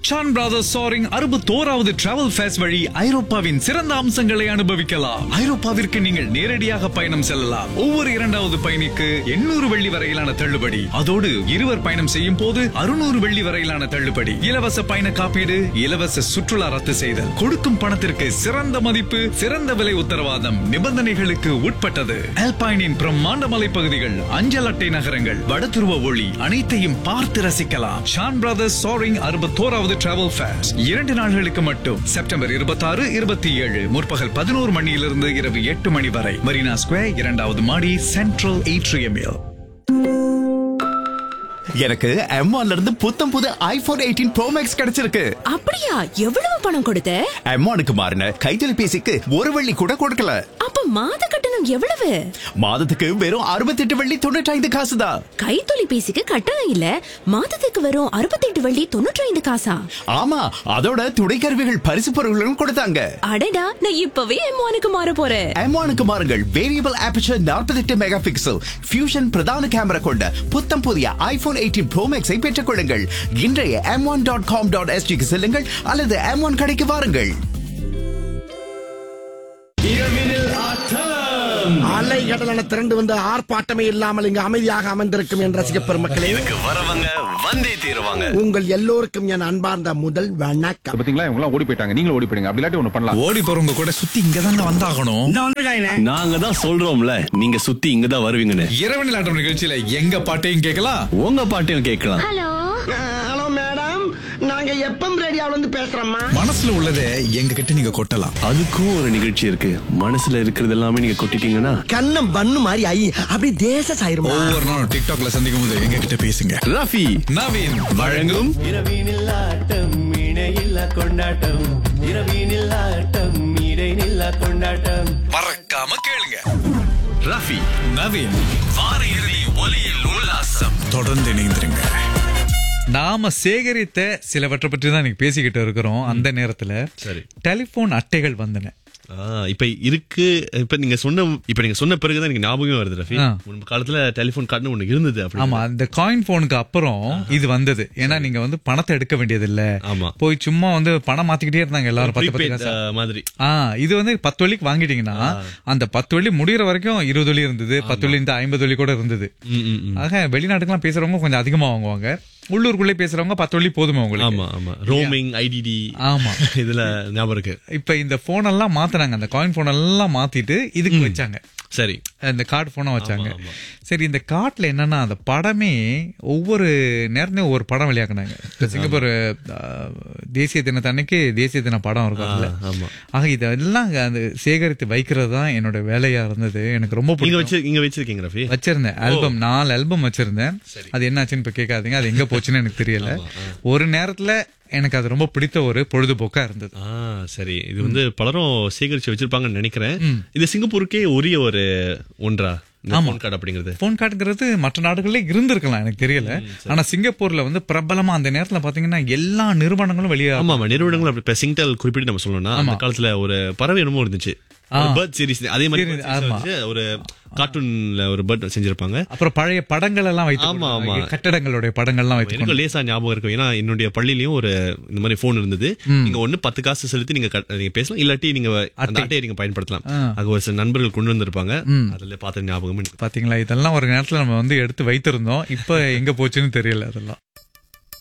Shawn brothers சாரிங் அறுபத்தோராவது travel ஃபேஸ் வழி ஐரோப்பாவின் சிறந்த அம்சங்களை அனுபவிக்கலாம் ஐரோப்பாவிற்கு நீங்கள் நேரடியாக பயணம் செல்லலாம் ஒவ்வொரு இரண்டாவது பயணிக்கு எண்ணூறு வெள்ளி வரையிலான தள்ளுபடி அதோடு இருவர் பயணம் செய்யும் போது அறுநூறு வெள்ளி வரையிலான தள்ளுபடி இலவச பயண காப்பீடு இலவச சுற்றுலா ரத்து செய்தல் கொடுக்கும் பணத்திற்கு சிறந்த மதிப்பு சிறந்த விலை உத்தரவாதம் நிபந்தனைகளுக்கு உட்பட்டது ஆல்பைனின் பிரம்மாண்ட மலைப்பகுதிகள் அஞ்சல் அட்டை நகரங்கள் வடதுருவ ஒளி அனைத்தையும் பார்த்து ரசிக்கலாம் ஷான் பிரதர்ஸ் சாரிங் அறுபத்தோராவது டிராவல் ஃபேஸ் இரண்டு நாள்களுக்கு மட்டும் செப்டம்பர் இருபத்தாறு இருபத்தி ஏழு முற்பகல் பதினோரு மணியிலிருந்து இரவு எட்டு மணி வரை மரீனா ஸ்கொயர் இரண்டாவது மாடி சென்ட்ரல் ஏட்ரியமில் எனக்கு M1 ல இருந்து புத்தம் புது ஐபோன் எயிட்டீன் ப்ரோ மேக்ஸ் கிடைச்சிருக்கு அப்படியா எவ்வளவு பணம் கொடுத்த M1க்கு மாறின கைத்தொலைபேசிக்கு ஒரு வெள்ளி கூட கொடுக்கல அப்ப மாத கட்டணம் எவ்வளவு மாதத்துக்கு வெறும் அறுபத்தெட்டு வெள்ளி தொண்ணூற்றி ஐந்து காசு தான் கைத்தொலைபேசிக்கு கட்டணம் இல்ல மாதத்துக்கு வரும் அறுபத்தெட்டு வள்ளி தொண்ணூற்றி ஐந்து காசா ஆமா அதோட துணைக்கருவிகள் பரிசு பொருள்களும் கொடுத்தாங்க அடடா நான் இப்பவே எம்மானுக்கு மாற போறேன் M1க்கு மாறுங்கள் variable aperture 48 mega pixel fusion பிரதான கேமரா கொண்ட புத்தம் புதிய ஐபோன் எயிட்டீன் ப்ரோ மேக்ஸை பெற்றுக் கொள்ளுங்கள் இன்றைய M one dot com dot எஸ்டிக்கு செல்லுங்கள் அல்லது எம் ஒன் கடைக்கு வாருங்கள் அலை கடலான திரண்டு வந்து ஆர்ப்பாட்டமே இல்லாமல் இங்கு அமைதியாக அமர்ந்திருக்கும் என் ரசிக பெருமக்களே வரவங்க வந்தே தீருவாங்க உங்கள் எல்லோருக்கும் என் அன்பார்ந்த முதல் வணக்கம் பாத்தீங்களா இவங்க எல்லாம் ஓடி போயிட்டாங்க நீங்களும் ஓடி போயிடுங்க அப்படி இல்லாட்டி ஒண்ணு பண்ணலாம் ஓடி போறவங்க கூட சுத்தி இங்க தாங்க வந்தாகணும் நாங்க தான் சொல்றோம்ல நீங்க சுத்தி இங்க தான் வருவீங்கன்னு இரவு நிலாட்டம் நிகழ்ச்சியில எங்க பாட்டையும் கேட்கலாம் உங்க பாட்டையும் கேட்கலாம் ஹலோ மேடம் நாங்க எப்பம் ரேடியோல இருந்து பேசுறோம்மா மனசுல உள்ளதை எங்க கிட்ட நீங்க கொட்டலாம் அதுக்கும் ஒரு நிகழ்ச்சி இருக்கு மனசுல இருக்கிறது எல்லாமே நீங்க கொட்டிட்டீங்கன்னா கண்ணம் பண்ணு மாதிரி ஐ அப்படி தேச சாயிருமா ஒவ்வொரு நாளும் டிக்டாக்ல சந்திக்கும் போது எங்க கிட்ட பேசுங்க ரஃபி நவீன் வழங்கும் இரவினில் ஆட்டம் இணையில்லா கொண்டாட்டம் இரவினில் ஆட்டம் இடைநில்லா கொண்டாட்டம் மறக்காம கேளுங்க ரஃபி நவீன் வார இறுதி ஒலியில் உல்லாசம் தொடர்ந்து இணைந்திருங்க நாம சேகரித்த சிலவற்றை பற்றி தான் இன்னைக்கு பேசிக்கிட்டு இருக்கிறோம் அந்த நேரத்துல சரி. டெலிபோன் அட்டைகள் வந்தன ஆ, இப்ப இருக்கு இப்ப நீங்க சொன்ன இப்ப நீங்க சொன்ன பிறகுதான் எனக்கு ஞாபகம் வருது ரஃபி ஆ. முன்பு காலத்துல டெலிபோன் கார்டுன்னு ஒண்ணு இருந்தது அப்படி ஆமா அந்த காயின் போனுக்கு அப்புறம் இது வந்தது ஏன்னா நீங்க வந்து பணத்தை எடுக்க வேண்டியது இல்ல ஆமா. போய் சும்மா வந்து பணம் மாத்திக்கிட்டே இருந்தாங்க எல்லாரும் பத்து பத்து Prepaid, காசா. ஆ, மாதிரி ஆ இது வந்து பத்து வழிக்கு வாங்கிட்டீங்கன்னா அந்த பத்து வழி முடியற வரைக்கும் இருபது வழி இருந்தது பத்து வழி இந்த ஐம்பது வழி கூட இருந்தது ம், ம், ம். ஆக வெளிநாட்டுக்கெல்லாம் பேசுறவங்க கொஞ்சம் அதிகமா வாங்குவாங்க உள்ளூருக்குள்ளே பேசுறவங்க பத்து வழி போதுமா உங்களுக்கு ஆமா ஆமா ரோமிங் ஐடிடி ஆமா. இதுல ஞாபகம் இருக்கு இப்ப இந்த போன் எல்லாம் மாத்துனாங்க அந்த காயின் போன் எல்லாம் மாத்திட்டு இதுக்கு வச்சாங்க சரி இந்த கார்டு போனை வச்சாங்க சரி இந்த கார்ட்ல என்னன்னா அந்த படமே ஒவ்வொரு நேரத்தையும் ஒவ்வொரு படம் வெளியாக்குனாங்க இப்ப சிங்கப்பூர் அஹ், தேசிய தினத்து அன்னைக்கு தேசிய தின படம் இருக்கும் அதுல ஆமா. ஆக இதெல்லாம் அந்த சேகரித்து வைக்கிறது தான் என்னோட வேலையா இருந்தது எனக்கு ரொம்ப நீங்க பிடிக்கும் வச்சு நீங்க வச்சிருக்கீங்க ரஃபி வச்சிருந்தேன் ஆல்பம் நாலு ஆல்பம் வச்சிருந்தேன் அது என்னாச்சுன்னு இப்ப கேட்காதீங்க அது எங்க போச்சுன்னு எனக்கு தெரியல ஒரு நேரத்துல எனக்கு அது ரொம்ப பிடித்த ஒரு பொழுதுபோக்கா இருந்தது ஆ சரி இது வந்து பலரும் சேகரிச்சு வச்சிருப்பாங்கன்னு நினைக்கிறேன் இது சிங்கப்பூருக்கே உரிய ஒரு ஒன்றா இந்த phone card அப்படிங்கிறது போன் கார்டுங்கிறது மற்ற நாடுகளே இருந்திருக்கலாம் எனக்கு தெரியல ஆனா சிங்கப்பூர்ல வந்து பிரபலமா அந்த நேரத்துல பாத்தீங்கன்னா எல்லா நிறுவனங்களும் வெளியே ஆமா ஆமா நிறுவனங்கள் அப்படி இப்ப சிங்டல் குறிப்பிட்டு நம்ம சொல்லணும்னா அந்த காலத்துல ஒரு பறவை என்னமோ இருந்துச்சு பேர்ட் சீரிஸ் அதே மாதிரி Series, bird series ஆமா. வச்சு ஒரு கார்ட்டூன்ல ஒரு பேர்ட் செஞ்சிருப்பாங்க அப்புறம் பழைய படங்கள் எல்லாம் வைத்து ஆமா, ஆமா. கொண்டு- கட்டடங்களுடைய படங்கள்லாம் வைத்து எனக்கு லேசா ஞாபகம் இருக்கும் ஏன்னா என்னுடைய பள்ளியிலயும் ஒரு இந்த மாதிரி போன் இருந்தது நீங்க ஒண்ணு பத்து காசு செலுத்தி நீங்க கட்- நீங்க பேசலாம் இல்லாட்டி நீங்க அந்த அட்டையை நீங்க பயன்படுத்தலாம் அது ஒரு சில நண்பர்கள் கொண்டு வந்திருப்பாங்க அதுல பார்த்த ஞாபகம் இருக்கு. பாத்தீங்களா இதெல்லாம் ஒரு நேரத்துல நம்ம வந்து எடுத்து வைத்திருந்தோம் இப்ப எங்க போச்சுன்னு தெரியல அதெல்லாம்